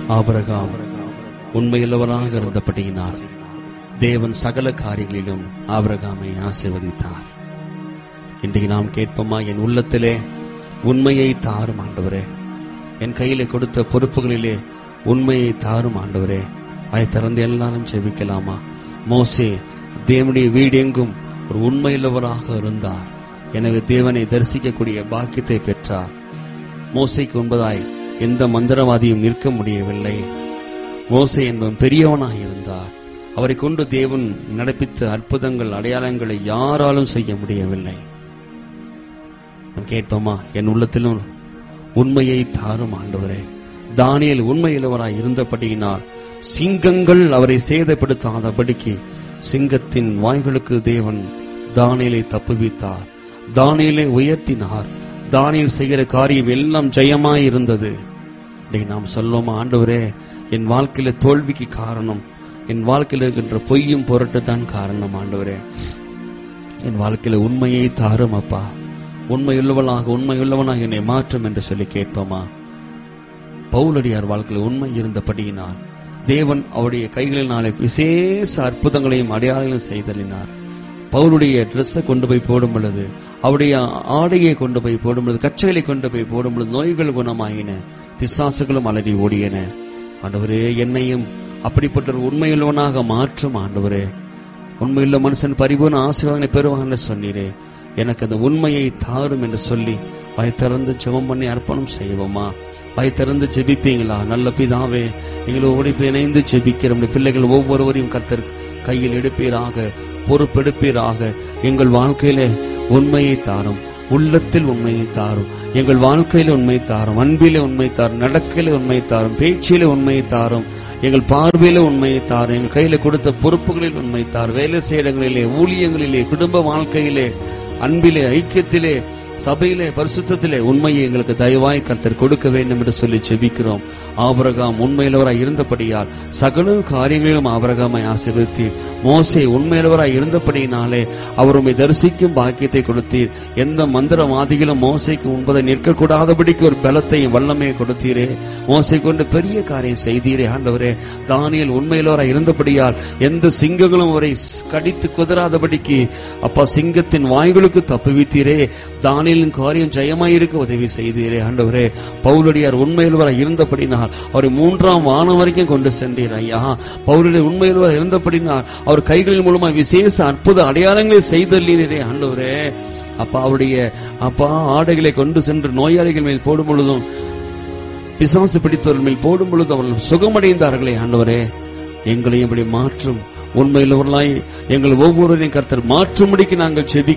Abraham உண்மையுள்ளவராக இருந்தபடியினார் தேவன் சகல காரியங்களிலும் ஆபிரகாமை ஆசீர்வதித்தார் இன்றைக்கு நாம் கேட்போமா என் உள்ளத்திலே உண்மையை தாரும் ஆண்டவரே என் கையிலே கொடுத்த பொறுப்புகளிலே உண்மையை தாரும் ஆண்டவரே அதை திறந்து எல்லாரும் செவிக்கலாமா மோசே தேவனுடைய வீடு எங்கும் ஒரு உண்மையுள்ளவராக இருந்தார் எனவே தேவனை தரிசிக்கக்கூடிய பாக்கியத்தை பெற்றார் மோசைக்கு உண்பதாய் எந்த மந்திரவாதியும் நிற்க முடியவில்லை மோசே என்பவன் பெரியவனாய் இருந்தார் அவரை கொண்டு தேவன் நடப்பித்த அற்புதங்கள் அடையாளங்களை யாராலும் செய்ய முடியவில்லை நாம் கேட்போமா என் உள்ளத்திலும் உண்மையை தாரும் ஆண்டவரே தானியல் உண்மையுள்ளவராய் இருந்தபடியினால் சிங்கங்கள் அவரை சேதப்படுத்தாதபடிக்கு சிங்கத்தின் வாய்களுக்கு தேவன் தானியலை தப்புவித்தார் தானியலை உயர்த்தினார் தானியல் செய்கிற காரியம் எல்லாம் ஜெயமாய் இருந்தது இன்றைக்கு நாம் சொல்லுவோமா ஆண்டவரே என் வாழ்க்கையில தோல்விக்கு காரணம் என் வாழ்க்கையில் இருக்கின்ற பொய்யும் பொருட்டு தான் காரணம் ஆண்டவரே என் வாழ்க்கையில உண்மையை தாரும் அப்பா உண்மையுள்ளவளாக உண்மையுள்ளவனாக என்னை மாற்றும் என்று சொல்லி கேட்போமா பவுலடியார் வாழ்க்கையில் உண்மை இருந்தபடியினார் தேவன் அவருடைய கைகளினாலே விசேஷ அற்புதங்களையும் அடையாளங்களும் செய்தலினார் பவுலுடைய ட்ரெஸ்ஸை கொண்டு போய் போடும் பொழுது அவருடைய ஆடையை கொண்டு போய் போடும் பொழுது கச்சைகளை கொண்டு போய் போடும் பொழுது நோய்கள் குணமாயின பிசாசுகளும் அலறி ஓடியன ஆண்டவரே என்னையும் அப்படிப்பட்ட ஒரு உண்மையுள்ளவனாக மாற்றும் ஆண்டவரே உண்மையுள்ள மனுஷன் பரிபூர்ண ஆசீர்வாதங்களை பெறுவாங்கன்னு சொன்னீரே எனக்கு அந்த உண்மையை தாரும் என்று சொல்லி வாய் திறந்து ஜெபம் பண்ணி அர்ப்பணம் செய்வோமா வாய் திறந்து ஜெபிப்பீங்களா நல்ல பிதாவே எங்களோடு இப்ப இணைந்து ஜெபிக்கிற நம்முடைய பிள்ளைகள் ஒவ்வொருவரையும் கர்த்தர் கையில் எடுப்பீராக பொறுப்பெடுப்பீராக எங்கள் வாழ்க்கையிலே உண்மையை தாரும் உள்ளத்தில் உண்மையை தாரும் எங்கள் வாழ்க்கையில உண்மை தாரும் அன்பிலே உண்மை தாரும் நடக்கையில உண்மை தாரும் பேச்சிலே உண்மையை தாரும் எங்கள் பார்வையில உண்மையை தாரும் எங்கள் கையில கொடுத்த பொறுப்புகளில் உண்மை தார் வேலை செய்யடங்களிலே ஊழியங்களிலே குடும்ப வாழ்க்கையிலே அன்பிலே ஐக்கியத்திலே சபையிலே பரிசுத்தத்திலே உண்மையை எங்களுக்கு தயவாய் கர்த்தர் கொடுக்க வேண்டும் என்று சொல்லி செபிக்கிறோம் ஆபரகாம் உண்மையிலவராய் இருந்தபடியால் சகல காரியங்களிலும் ஆபரகாமை ஆசீர்வதித்தீர் மோசே உண்மையிலவராய் இருந்தபடியினாலே அவர் உண்மை தரிசிக்கும் பாக்கியத்தை கொடுத்தீர் எந்த மந்திரவாதிகளும் மோசைக்கு உண்பதை நிற்கக்கூடாதபடிக்கு ஒரு பலத்தையும் வல்லமையை கொடுத்தீரே மோசை கொண்டு பெரிய காரியம் செய்தீரே ஆண்டவரே தானியல் உண்மையிலவராய் இருந்தபடியால் எந்த சிங்கங்களும் அவரை கடித்து குதறாதபடிக்கு அப்பா சிங்கத்தின் வாய்களுக்கு தப்புவித்தீரே தானியலின் காரியம் ஜெயமாயிருக்க உதவி செய்தீரே ஆண்டவரே பவுலடியார் உண்மையில் வர இருந்தபடினால் அவரை மூன்றாம் வானம் வரைக்கும் கொண்டு சென்றீர் ஐயா பவுலுடைய உண்மையில் வர இருந்தபடினால் அவர் கைகளின் மூலமா விசேஷ அற்புத அடையாளங்களை செய்தல்லீரே ஆண்டவரே அப்பா அவருடைய அப்பா ஆடைகளை கொண்டு சென்று நோயாளிகள் மேல் போடும் பொழுதும் பிசாசு பிடித்தவர்கள் மேல் போடும் பொழுது அவர்கள் சுகமடைந்தார்களே ஆண்டவரே எங்களையும் இப்படி மாற்றும் உண்மையுள்ளவர்களாய் எங்கள் ஒவ்வொருவரையும் கர்த்தர் மாற்றும்படிக்கு நாங்கள் செபி